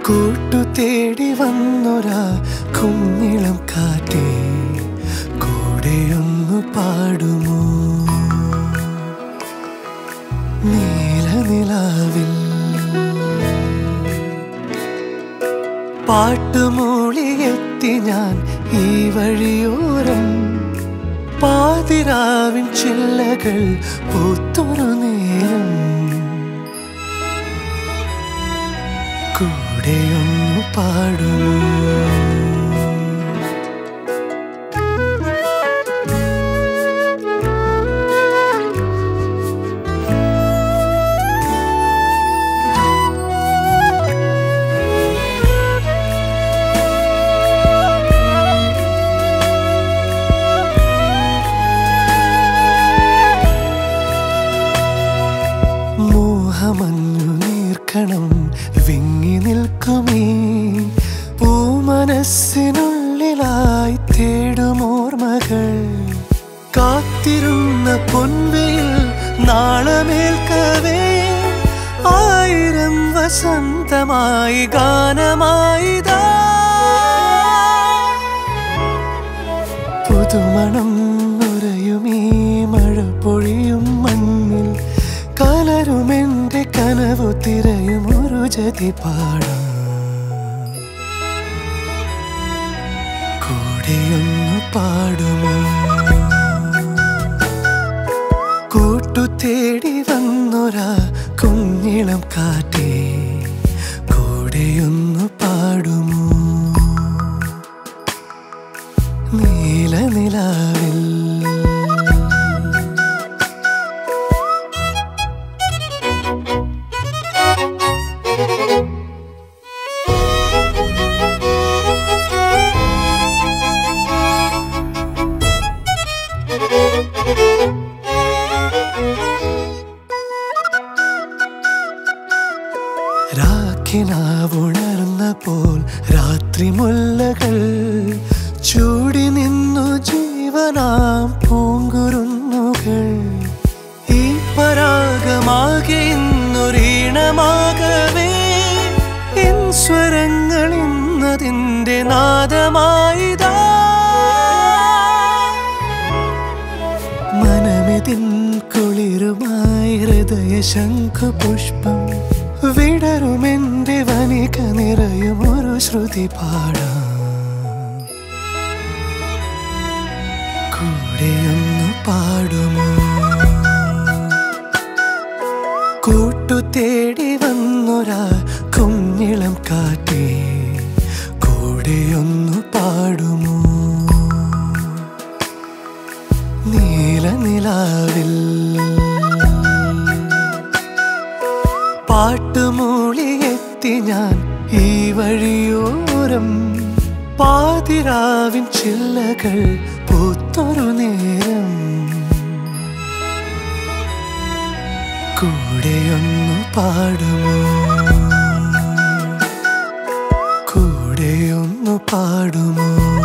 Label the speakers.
Speaker 1: കൂട്ടു തേടി വന്നൊരാ കുഞ്ഞിളം കാറ്റേ കൂടെയൊന്നു പാടുമോ നീലനിലാവിൽ പാട്ടുമൂളിയെത്തി ഞാൻ ഈ വഴിയോരം പാതിരാവിൻ ചില്ലകൾ പൂത്തൊരു നേരം കൂടെയൊന്നു പാടുമോ മോഹമഞ്ഞു നീർക്കണം വിങ്ങി നിൽക്കുമീ പൂമനസ്സിനുള്ളിലായി തേടുമോർമകൾ കാത്തിരുന്ന പൊൻവയിൽ നാളമേൽക്കവേ ആയിരം വസന്തമായി ഗാനമായിതാ പുതുമണം നുരയുമീ മഴ പൊഴിയും മണ്ണിൽ കലരുമെന്റെ കനവു തിരയും ഒരു ജതി പാടാം കൂടെയൊന്നു പാടുമോ കൂട്ടു തേടി വന്നൊരാ കുഞ്ഞിളം കാറ്റേ കൂടെയൊന്നു പാടുമോ നീലനിലാവിൽ രാഖിനാവുണർന്ന പോൽ രാത്രി മുല്ലകൾ ചൂടി നിന്നു ജീവനാം പൂങ്കുരുന്നുകൾ ഈ പരാഗമാകെ ഇന്നൊരീണമാകവേ എൻ സ്വരങ്ങൾ ഇന്നതിൻ്റെ നാദമായിതാ മനമിതിൻ കുളിരുമായി ഹൃദയ ശംഖുപുഷ്പം വിടരുമെന്റെ വനിക നിറയും ഒരു ശ്രുതി പാടാം കൂടെയൊന്നു പാടുമോ കൂട്ടു തേടി വന്നൊരാ കുഞ്ഞിളം കാറ്റേ കൂടെയൊന്നു പാടുമോ നീലനിലാവിൽ പാട്ടുമൂളിയെത്തി ഞാൻ ഈ വഴിയോരം പാതിരാവിൻ ചില്ലകൾ പൂത്തൊരു നേരം കൂടെയൊന്നു പാടുമോ കൂടെയൊന്നു പാടുമോ